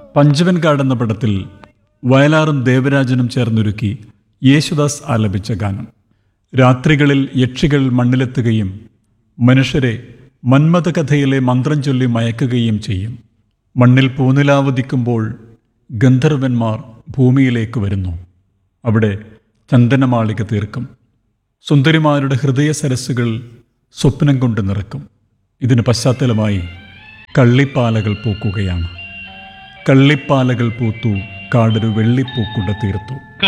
പഞ്ചവൻകാട് എന്ന പടത്തിൽ വയലാറും ദേവരാജനും ചേർന്നൊരുക്കി യേശുദാസ് ആലപിച്ച ഗാനം രാത്രികളിൽ യക്ഷികൾ മണ്ണിലെത്തുകയും മനുഷ്യരെ മന്മഥകഥയിലെ മന്ത്രം ചൊല്ലി മയക്കുകയും ചെയ്യും മണ്ണിൽ പൂനിലാവതിക്കുമ്പോൾ ഗന്ധർവന്മാർ ഭൂമിയിലേക്ക് വരുന്നു അവിടെ ചന്ദനമാളിക തീർക്കും സുന്ദരിമാരുടെ ഹൃദയ സരസ്സുകൾ സ്വപ്നം കൊണ്ട് നിറക്കും ഇതിന് പശ്ചാത്തലമായി കള്ളിപ്പാലകൾ പൂക്കുകയാണ് കള്ളിപ്പാലകൾ പൂത്തു കാടൊരു വെള്ളിപ്പൂക്കുട തീർത്തു